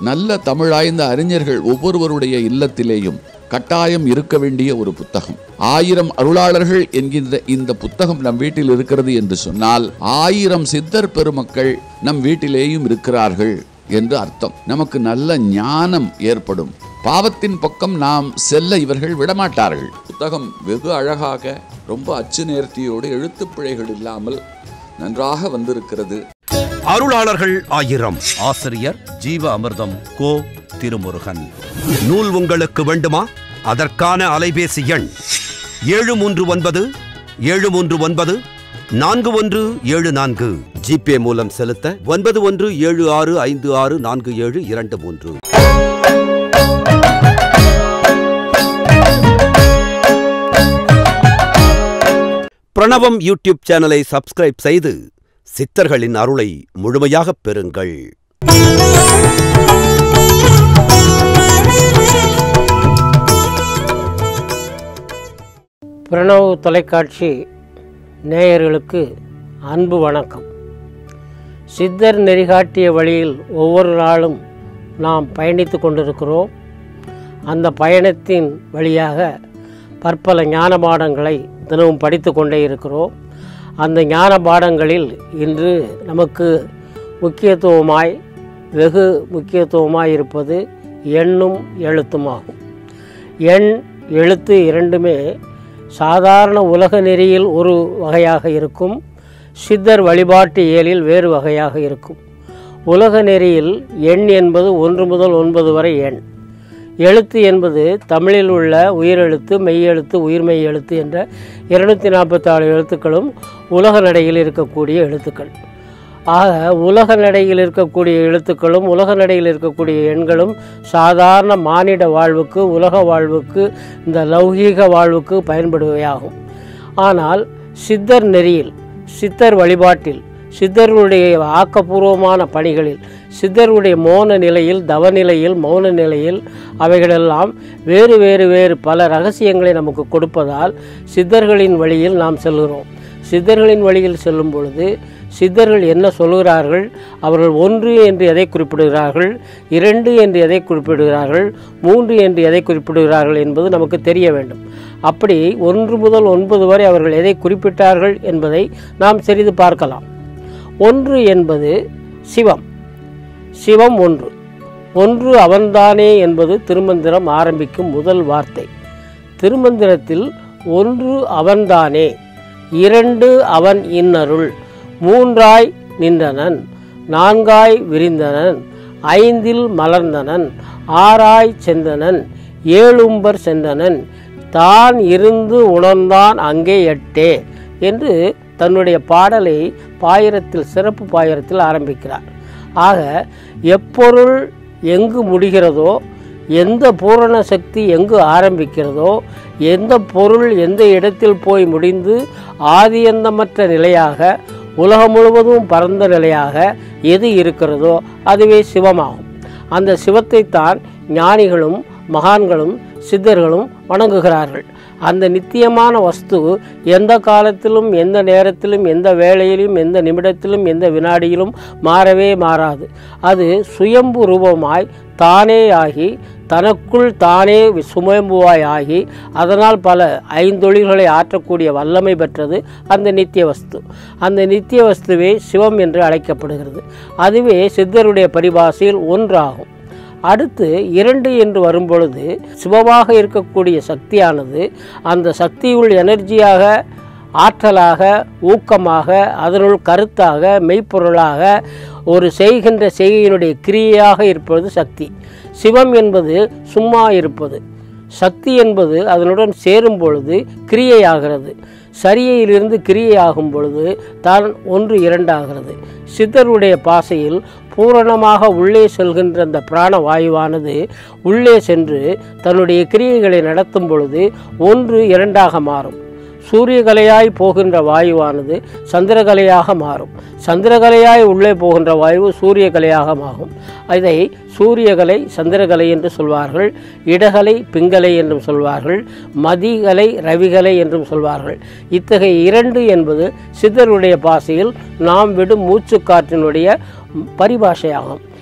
நல்ல தமிழாய்ந்த அறிஞர்கள் ஒவ்வொருவருடைய இல்லத்திலேயும் கட்டாயம் இருக்க வேண்டிய ஒரு புத்தகம் ஆயிரம் அருளாளர்கள் என்கின்ற இந்த புத்தகம் நம் வீட்டில் இருக்கிறது என்று சொன்னால் ஆயிரம் சித்தர் பெருமக்கள் நம் வீட்டிலேயும் இருக்கிறார்கள் என்று அர்த்தம் நமக்கு நல்ல ஞானம் ஏற்படும் பாவத்தின் பக்கம் நாம் செல்ல இவர்கள் விடமாட்டார்கள் புத்தகம் வெகு அழகாக ரொம்ப அச்சு நேர்த்தியோடு எழுத்துப் பிழைகள் இல்லாமல் நன்றாக வந்திருக்கிறது அருளாளர்கள் ஆயிரம் ஆசிரியர் ஜீவ அமிர்தம் கோ திருமுருகன் நூல் உங்களுக்கு வேண்டுமா அதற்கான அலைபேசி எண் ஏழு மூன்று ஒன்பது ஏழு மூன்று ஒன்பது நான்கு ஒன்று ஏழு நான்கு ஜிபே மூலம் செலுத்த ஒன்பது ஒன்று ஏழு ஆறு ஐந்து ஆறு நான்கு ஏழு இரண்டு மூன்று பிரணவம் யூடியூப் சேனலை சப்ஸ்கிரைப் செய்து சித்தர்களின் அருளை முழுமையாகப் பெறுங்கள் பிரணவ் தொலைக்காட்சி நேயர்களுக்கு அன்பு வணக்கம் சித்தர் நெறிகாட்டிய வழியில் ஒவ்வொரு நாளும் நாம் பயணித்து கொண்டிருக்கிறோம் அந்த பயணத்தின் வழியாக பற்பல ஞான பாடங்களை தினமும் படித்து கொண்டே இருக்கிறோம் அந்த ஞான பாடங்களில் இன்று நமக்கு முக்கியத்துவமாய் வெகு முக்கியத்துவமாய் இருப்பது எண்ணும் எழுத்துமாகும் எண் எழுத்து இரண்டுமே சாதாரண உலக நெறியில் ஒரு வகையாக இருக்கும் சித்தர் வழிபாட்டு இயலில் வேறு வகையாக இருக்கும் உலக நெறியில் எண் என்பது ஒன்று முதல் ஒன்பது வரை எண் எழுத்து என்பது தமிழில் உள்ள உயிரெழுத்து மெய்யெழுத்து உயிர்மெய் எழுத்து என்ற இருநூத்தி நாற்பத்தாறு எழுத்துக்களும் உலக நடையில் இருக்கக்கூடிய எழுத்துக்கள் ஆக உலக நடையில் இருக்கக்கூடிய எழுத்துக்களும் உலக நடையில் இருக்கக்கூடிய எண்களும் சாதாரண மானிட வாழ்வுக்கு உலக வாழ்வுக்கு இந்த லௌகீக வாழ்வுக்கு பயன்படுவையாகும் ஆனால் சித்தர் நெறியில் சித்தர் வழிபாட்டில் சித்தர்களுடைய ஆக்கப்பூர்வமான பணிகளில் சித்தருடைய மௌன நிலையில் தவநிலையில் மௌன நிலையில் அவைகளெல்லாம் வேறு வேறு வேறு பல ரகசியங்களை நமக்கு கொடுப்பதால் சித்தர்களின் வழியில் நாம் செல்கிறோம் சித்தர்களின் வழியில் செல்லும் பொழுது சித்தர்கள் என்ன சொல்கிறார்கள் அவர்கள் ஒன்று என்று எதை குறிப்பிடுகிறார்கள் இரண்டு என்று எதை குறிப்பிடுகிறார்கள் மூன்று என்று எதை குறிப்பிடுகிறார்கள் என்பது நமக்கு தெரிய வேண்டும் அப்படி ஒன்று முதல் ஒன்பது வரை அவர்கள் எதை குறிப்பிட்டார்கள் என்பதை நாம் சிறிது பார்க்கலாம் ஒன்று என்பது சிவம் சிவம் ஒன்று ஒன்று அவன்தானே என்பது திருமந்திரம் ஆரம்பிக்கும் முதல் வார்த்தை திருமந்திரத்தில் ஒன்று அவன்தானே இரண்டு அவன் இன்னருள் மூன்றாய் நின்றனன் நான்காய் விரிந்தனன் ஐந்தில் மலர்ந்தனன் ஆறாய் சென்றனன் ஏழும்பர் சென்றனன் தான் இருந்து உணர்ந்தான் அங்கே எட்டே என்று தன்னுடைய பாடலை பாயிரத்தில் சிறப்பு பாயிரத்தில் ஆரம்பிக்கிறார் ஆக எப்பொருள் எங்கு முடிகிறதோ எந்த பூரண சக்தி எங்கு ஆரம்பிக்கிறதோ எந்த பொருள் எந்த இடத்தில் போய் முடிந்து ஆதியந்தமற்ற நிலையாக உலகம் முழுவதும் பரந்த நிலையாக எது இருக்கிறதோ அதுவே சிவமாகும் அந்த சிவத்தைத்தான் ஞானிகளும் மகான்களும் சித்தர்களும் வணங்குகிறார்கள் அந்த நித்தியமான வஸ்து எந்த காலத்திலும் எந்த நேரத்திலும் எந்த வேளையிலும் எந்த நிமிடத்திலும் எந்த வினாடியிலும் மாறவே மாறாது அது சுயம்பு ரூபமாய் தானே ஆகி தனக்குள் தானே சுயம்புவாய் ஆகி அதனால் பல ஐந்தொழில்களை ஆற்றக்கூடிய வல்லமை பெற்றது அந்த நித்திய வஸ்து அந்த நித்திய வஸ்துவே சிவம் என்று அழைக்கப்படுகிறது அதுவே சித்தருடைய பரிபாஷையில் ஒன்றாகும் அடுத்து இரண்டு என்று வரும்பொழுது சிவமாக இருக்கக்கூடிய சக்தியானது அந்த சக்தியுள் எனர்ஜியாக ஆற்றலாக ஊக்கமாக அதனுள் கருத்தாக மெய்ப்பொருளாக ஒரு செய்கின்ற செய்கையினுடைய கிரியையாக இருப்பது சக்தி சிவம் என்பது சும்மா இருப்பது சக்தி என்பது அதனுடன் சேரும் பொழுது கிரியையாகிறது சரியையிலிருந்து கிரியையாகும் பொழுது தான் ஒன்று இரண்டாகிறது சித்தருடைய பாசையில் பூரணமாக உள்ளே செல்கின்ற அந்த பிராண வாயுவானது உள்ளே சென்று தன்னுடைய கிரியைகளை நடத்தும் பொழுது ஒன்று இரண்டாக மாறும் சூரியகலையாய் போகின்ற வாயுவானது சந்திரகலையாக மாறும் சந்திரகலையாய் உள்ளே போகின்ற வாயு சூரியகலையாக மாறும் அதை சூரியகலை சந்திரகலை என்று சொல்வார்கள் இடகலை பிங்கலை என்றும் சொல்வார்கள் மதிகலை ரவிகலை என்றும் சொல்வார்கள் இத்தகைய இரண்டு என்பது சித்தருடைய பாசையில் நாம் விடும் மூச்சுக்காற்றினுடைய பரிபாஷையாகும்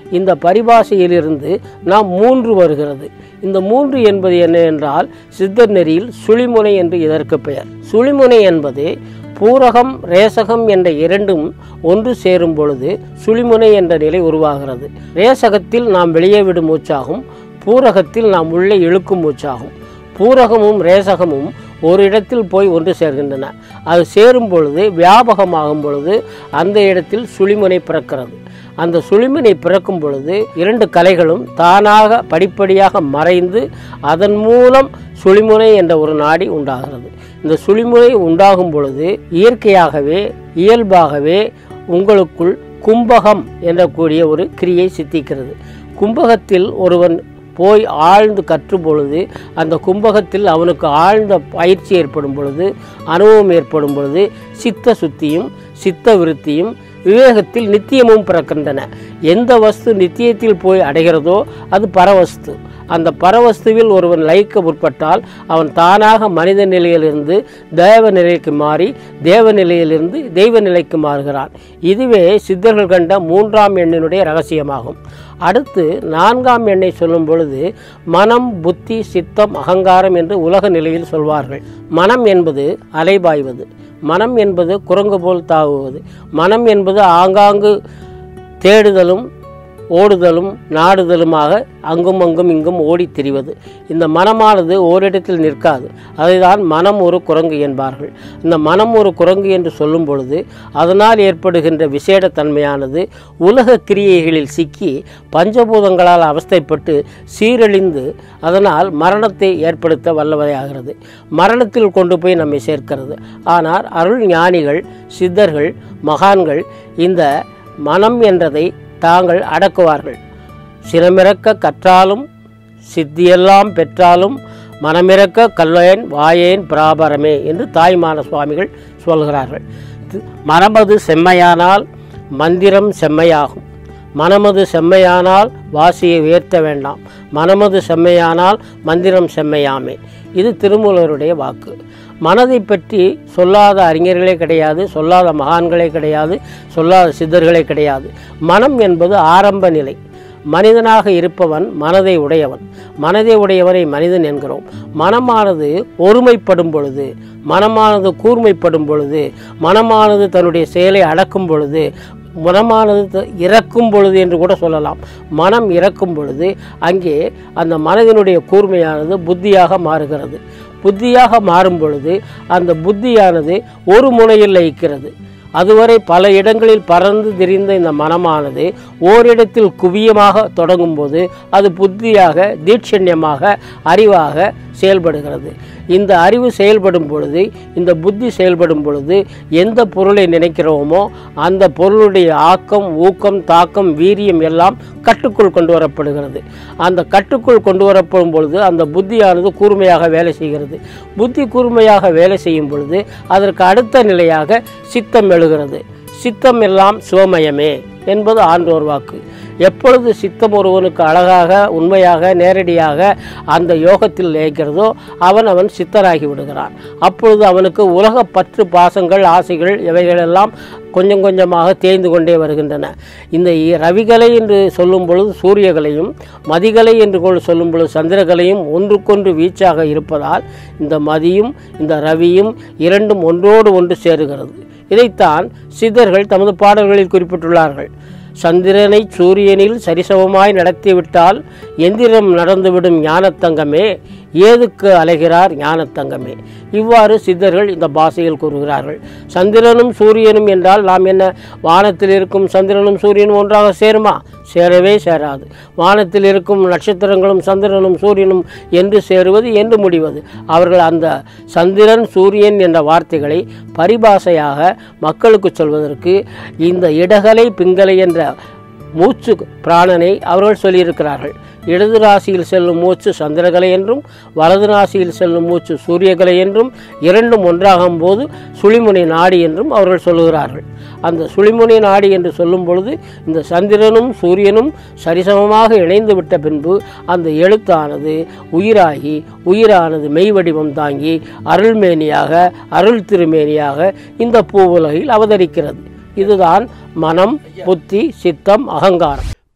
இந்த பரிபாஷையிலிருந்து நாம் மூன்று வருகிறது இந்த மூன்று என்பது என்ன என்றால் சித்தர் நெறியில் சுழிமுனை என்று இதற்கு பெயர் சுழிமுனை என்பது பூரகம் ரேசகம் என்ற இரண்டும் ஒன்று சேரும் பொழுது சுழிமுனை என்ற நிலை உருவாகிறது ரேசகத்தில் நாம் வெளியே விடும் மூச்சாகும் பூரகத்தில் நாம் உள்ளே இழுக்கும் மூச்சாகும் பூரகமும் ரேசகமும் ஒரு இடத்தில் போய் ஒன்று சேர்கின்றன அது சேரும் பொழுது வியாபகமாகும் பொழுது அந்த இடத்தில் சுழிமுனை பிறக்கிறது அந்த சுழிமுனை பிறக்கும் பொழுது இரண்டு கலைகளும் தானாக படிப்படியாக மறைந்து அதன் மூலம் சுழிமுனை என்ற ஒரு நாடி உண்டாகிறது இந்த சுழிமுனை உண்டாகும் பொழுது இயற்கையாகவே இயல்பாகவே உங்களுக்குள் கும்பகம் என்ற கூடிய ஒரு கிரியை சித்திக்கிறது கும்பகத்தில் ஒருவன் போய் ஆழ்ந்து கற்றும் பொழுது அந்த கும்பகத்தில் அவனுக்கு ஆழ்ந்த பயிற்சி ஏற்படும் பொழுது அனுபவம் ஏற்படும் பொழுது சித்த சுத்தியும் சித்த விருத்தியும் விவேகத்தில் நித்தியமும் பிறக்கின்றன எந்த வஸ்து நித்தியத்தில் போய் அடைகிறதோ அது பரவஸ்து அந்த பரவஸ்துவில் ஒருவன் லயிக்க முற்பட்டால் அவன் தானாக மனித நிலையிலிருந்து தேவ நிலைக்கு மாறி தேவ நிலையிலிருந்து தெய்வ நிலைக்கு மாறுகிறான் இதுவே சித்தர்கள் கண்ட மூன்றாம் எண்ணினுடைய ரகசியமாகும் அடுத்து நான்காம் எண்ணை சொல்லும் பொழுது மனம் புத்தி சித்தம் அகங்காரம் என்று உலக நிலையில் சொல்வார்கள் மனம் என்பது அலைபாய்வது மனம் என்பது குரங்கு போல் தாவுவது மனம் என்பது ஆங்காங்கு தேடுதலும் ஓடுதலும் நாடுதலுமாக அங்கும் அங்கும் இங்கும் ஓடித் திரிவது இந்த மனமானது ஓரிடத்தில் நிற்காது அதைதான் மனம் ஒரு குரங்கு என்பார்கள் இந்த மனம் ஒரு குரங்கு என்று சொல்லும் பொழுது அதனால் ஏற்படுகின்ற விசேட தன்மையானது உலக கிரியைகளில் சிக்கி பஞ்சபூதங்களால் அவஸ்தைப்பட்டு சீரழிந்து அதனால் மரணத்தை ஏற்படுத்த வல்லவையாகிறது மரணத்தில் கொண்டு போய் நம்மை சேர்க்கிறது ஆனால் அருள் ஞானிகள் சித்தர்கள் மகான்கள் இந்த மனம் என்றதை தாங்கள் அடக்குவார்கள் சிரமிறக்க கற்றாலும் சித்தியெல்லாம் பெற்றாலும் மனமிறக்க கல்லையன் வாயேன் பிராபரமே என்று தாய்மான சுவாமிகள் சொல்கிறார்கள் தி- மனமது செம்மையானால் மந்திரம் செம்மையாகும் மனமது செம்மையானால் வாசியை உயர்த்த வேண்டாம் மனமது செம்மையானால் மந்திரம் செம்மையாமே இது திருமூலருடைய வாக்கு மனதை பற்றி சொல்லாத அறிஞர்களே கிடையாது சொல்லாத மகான்களே கிடையாது சொல்லாத சித்தர்களே கிடையாது மனம் என்பது ஆரம்ப நிலை மனிதனாக இருப்பவன் மனதை உடையவன் மனதை உடையவனை மனிதன் என்கிறோம் மனமானது ஒருமைப்படும் பொழுது மனமானது கூர்மைப்படும் பொழுது மனமானது தன்னுடைய செயலை அடக்கும் பொழுது மனமானது த- இறக்கும் பொழுது என்று கூட சொல்லலாம் மனம் இறக்கும் பொழுது அங்கே அந்த மனதினுடைய கூர்மையானது புத்தியாக மாறுகிறது புத்தியாக மாறும் பொழுது அந்த புத்தியானது ஒரு முனையில் லயிக்கிறது அதுவரை பல இடங்களில் பறந்து திரிந்த இந்த மனமானது ஓரிடத்தில் குவியமாக தொடங்கும்போது அது புத்தியாக தீட்சண்யமாக அறிவாக செயல்படுகிறது இந்த அறிவு செயல்படும் பொழுது இந்த புத்தி செயல்படும் பொழுது எந்த பொருளை நினைக்கிறோமோ அந்த பொருளுடைய ஆக்கம் ஊக்கம் தாக்கம் வீரியம் எல்லாம் கட்டுக்குள் கொண்டு வரப்படுகிறது அந்த கட்டுக்குள் கொண்டு வரப்படும் பொழுது அந்த புத்தியானது கூர்மையாக வேலை செய்கிறது புத்தி கூர்மையாக வேலை செய்யும் பொழுது அதற்கு அடுத்த நிலையாக சித்தம் எழுகிறது சித்தம் எல்லாம் சிவமயமே என்பது ஆன்றோர் வாக்கு எப்பொழுது சித்தம் ஒருவனுக்கு அழகாக உண்மையாக நேரடியாக அந்த யோகத்தில் லயிக்கிறதோ அவன் அவன் சித்தராகி விடுகிறான் அப்பொழுது அவனுக்கு உலக பற்று பாசங்கள் ஆசைகள் இவைகளெல்லாம் கொஞ்சம் கொஞ்சமாக தேய்ந்து கொண்டே வருகின்றன இந்த இ- ரவிகலை என்று சொல்லும் பொழுது சூரியகலையும் மதிகலை என்று கொள் சொல்லும் பொழுது சந்திரகலையும் ஒன்றுக்கொன்று வீச்சாக இருப்பதால் இந்த மதியும் இந்த ரவியும் இரண்டும் ஒன்றோடு ஒன்று சேருகிறது இதைத்தான் சித்தர்கள் தமது பாடல்களில் குறிப்பிட்டுள்ளார்கள் சந்திரனை சூரியனில் சரிசமமாய் நடத்திவிட்டால் எந்திரம் நடந்துவிடும் ஞானத்தங்கமே ஏதுக்கு அலைகிறார் ஞானத்தங்கமே இவ்வாறு சித்தர்கள் இந்த பாஷையில் கூறுகிறார்கள் சந்திரனும் சூரியனும் என்றால் நாம் என்ன வானத்தில் இருக்கும் சந்திரனும் சூரியனும் ஒன்றாக சேருமா சேரவே சேராது வானத்தில் இருக்கும் நட்சத்திரங்களும் சந்திரனும் சூரியனும் என்று சேருவது என்று முடிவது அவர்கள் அந்த சந்திரன் சூரியன் என்ற வார்த்தைகளை பரிபாஷையாக மக்களுக்கு சொல்வதற்கு இந்த இடகலை பிங்கலை என்ற மூச்சு பிராணனை அவர்கள் சொல்லியிருக்கிறார்கள் இடது ராசியில் செல்லும் மூச்சு சந்திரகலை என்றும் வலது ராசியில் செல்லும் மூச்சு சூரியகலை என்றும் இரண்டும் ஒன்றாகும் போது சுழிமுனை நாடி என்றும் அவர்கள் சொல்லுகிறார்கள் அந்த சுழிமுனை நாடி என்று சொல்லும் பொழுது இந்த சந்திரனும் சூரியனும் சரிசமமாக இணைந்து விட்ட பின்பு அந்த எழுத்தானது உயிராகி உயிரானது மெய் வடிவம் தாங்கி அருள்மேனியாக அருள் திருமேனியாக இந்த பூவுலகில் அவதரிக்கிறது இதுதான் மனம் புத்தி சித்தம் அகங்காரம்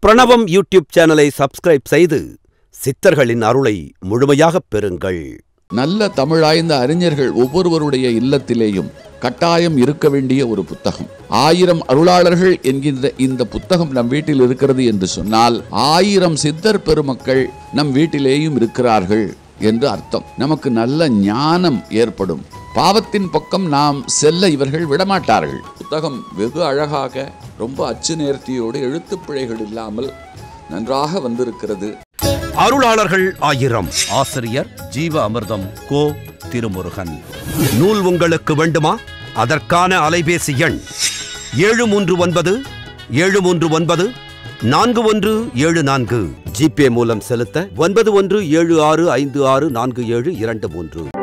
பிரணவம் யூடியூப் சேனலை சப்ஸ்கிரைப் செய்து சித்தர்களின் அருளை முழுமையாகப் பெறுங்கள் நல்ல தமிழாய்ந்த அறிஞர்கள் ஒவ்வொருவருடைய இல்லத்திலேயும் கட்டாயம் இருக்க வேண்டிய ஒரு புத்தகம் ஆயிரம் அருளாளர்கள் என்கின்ற இந்த புத்தகம் நம் வீட்டில் இருக்கிறது என்று சொன்னால் ஆயிரம் சித்தர் பெருமக்கள் நம் வீட்டிலேயும் இருக்கிறார்கள் என்று அர்த்தம் நமக்கு நல்ல ஞானம் ஏற்படும் பாவத்தின் பக்கம் நாம் செல்ல இவர்கள் விடமாட்டார்கள் புத்தகம் வெகு அழகாக ரொம்ப அச்சு நேர்த்தியோடு எழுத்துப் பிழைகள் இல்லாமல் நன்றாக வந்திருக்கிறது அருளாளர்கள் ஆயிரம் ஆசிரியர் ஜீவ அமிர்தம் கோ திருமுருகன் நூல் உங்களுக்கு வேண்டுமா அதற்கான அலைபேசி எண் ஏழு மூன்று ஒன்பது ஏழு மூன்று ஒன்பது நான்கு ஒன்று ஏழு நான்கு ஜிபே மூலம் செலுத்த ஒன்பது ஒன்று ஏழு ஆறு ஐந்து ஆறு நான்கு ஏழு இரண்டு மூன்று